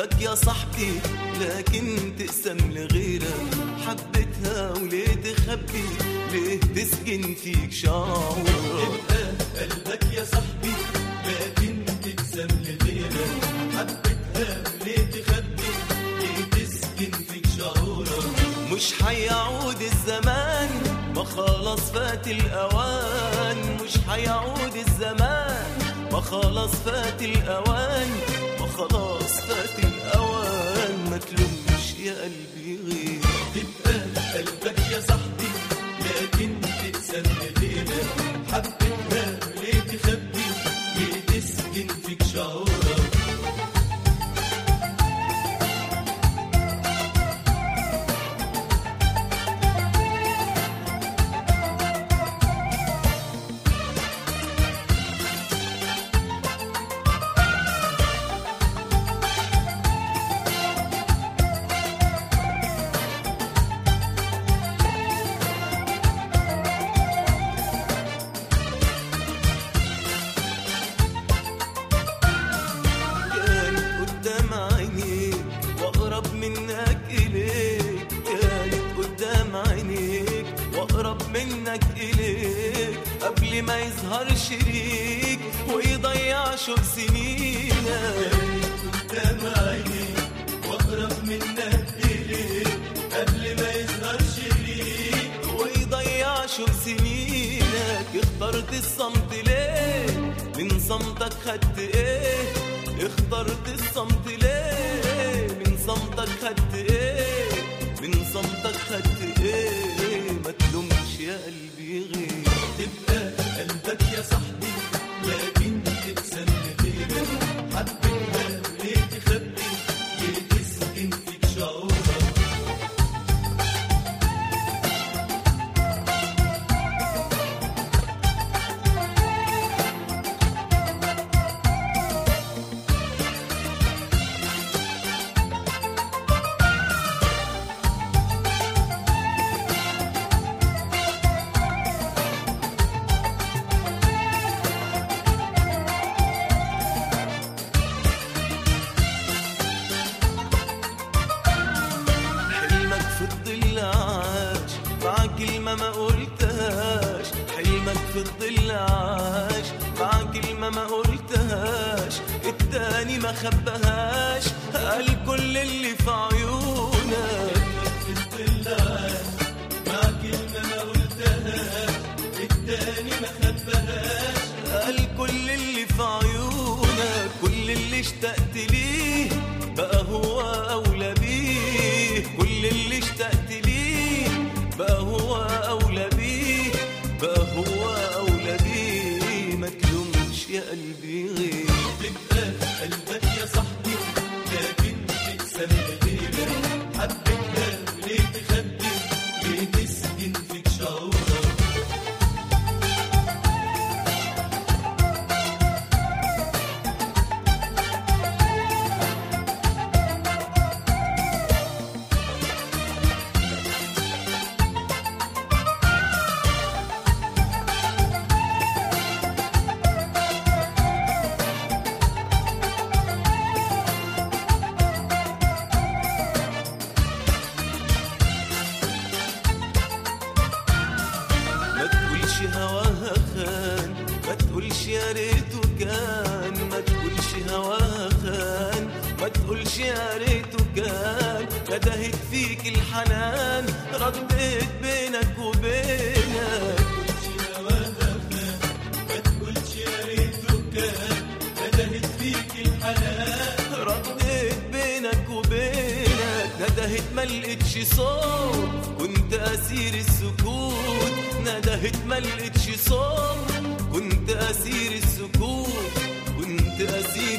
قلبك يا صاحبي لكن تقسم لغيرك حبيتها وليه تخبي ليه تسكن فيك شعورك قلبك يا صاحبي لكن تقسم لغيرك حبيتها ليه تخبي ليه تسكن فيك شعورك مش حيعود الزمان ما خلاص فات الأوان مش حيعود الزمان ما خلاص فات الأوان ما خلاص فات الأوان ما تلومش يا قلبي غير تبقى قلبك يا صاحبي لكن تقسم لغيرك حبيتها ليه تخبي ليه تسكن فيك شعورك كانت قدام عينيك واقرب منك اليك كانت قدام عينيك واقرب منك اليك قبل ما يظهر شريك ويضيع شوق سنينك قدام عينيك واقرب منك اليك قبل ما يظهر شريك ويضيع شوق سنينك اخترت الصمت ليه من صمتك خدت ايه اخترت الصمت ليه من صمتك خدت ايه من صمتك خدت ايه ما تلومش يا قلبي غير تبقى قلبك يا صاحبي لكن تقسم لغيرك حبيتها ليه تخبي ليه تسكن فيك شعورك حلمك في الظل عاش مع كلمة ما قلتهاش حلمك في الظل عاش مع كلمة ما قلتهاش التاني ما خبهاش قال كل اللي في عيونك في الظلال مع كلمة ما قلتهاش التاني ما خبهاش قال كل اللي في عيونك كل اللي اشتقت ليه بقى هو أولى بيه كل اللي اشتقت ليه بقى هو أولى بيه بقى هو أولى بيه ما تلومش يا قلبي غير تبقى قلبك يا صاحبي لكن تقسم لغيرك حبيتها ليه تخبي ليه تسكن فيك شعورك ما تقولش هواها خان ما تقولش يا ريته كان ما تقولش هواها خان ما تقولش يا ريته كان ندهت فيك الحنان رديت بينك وبينك ما تقولش يا ريته كان ندهت فيك الحنان رديت بينك وبينك ندهت ما لقيتش صوت كنت اسير السكوت ندهت ما لقيتش صوت كنت اسير السكوت كنت اسير